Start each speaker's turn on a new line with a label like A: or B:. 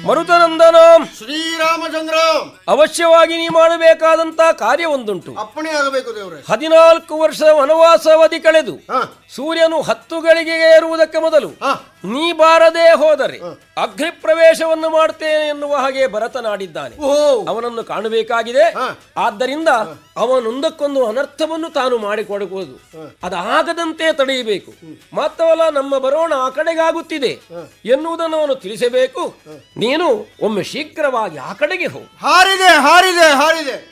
A: ಮರುತನಂದನ
B: ಶ್ರೀರಾಮಚಂದ್ರ
A: ಅವಶ್ಯವಾಗಿ ನೀ ಮಾಡಬೇಕಾದಂತ ಕಾರ್ಯವೊಂದುಂಟು
B: ಅಪ್ಪಣೆ ಆಗಬೇಕು ದೇವ್ರೆ
A: ಹದಿನಾಲ್ಕು ವರ್ಷ ವನವಾಸವಧಿ ಕಳೆದು
B: ಹಾ
A: ಸೂರ್ಯನು ಹತ್ತು ಗಳಿಗೆಗೆ ಏರುವುದಕ್ಕೆ ಮೊದಲು
B: ಹಾ
A: ನೀ ಬಾರದೇ ಹೋದರೆ ಅಗ್ನಿ ಪ್ರವೇಶವನ್ನು ಮಾಡುತ್ತೇನೆ ಎನ್ನುವ ಹಾಗೆ ಭರತನಾಡಿದ್ದಾನೆ
B: ಓ
A: ಅವನನ್ನು ಕಾಣಬೇಕಾಗಿದೆ
B: ಹಾ.
A: ಆದ್ದರಿಂದ ಅವನೊಂದಕ್ಕೊಂದು ಅನರ್ಥವನ್ನು ತಾನು ಮಾಡಿಕೊಡಬಹುದು ಅದಾಗದಂತೆ ತಡೆಯಬೇಕು ಮಾತ್ರವಲ್ಲ ನಮ್ಮ ಬರೋಣ ಆ ಕಡೆಗಾಗುತ್ತಿದೆ ಎನ್ನುವುದನ್ನು ಅವನು ತಿಳಿಸಬೇಕು ನೀನು ಒಮ್ಮೆ ಶೀಘ್ರವಾಗಿ ಆ ಕಡೆಗೆ ಹೋಗು
B: ಹಾರಿದೆ ಹಾರಿದೆ ಹಾರಿದೆ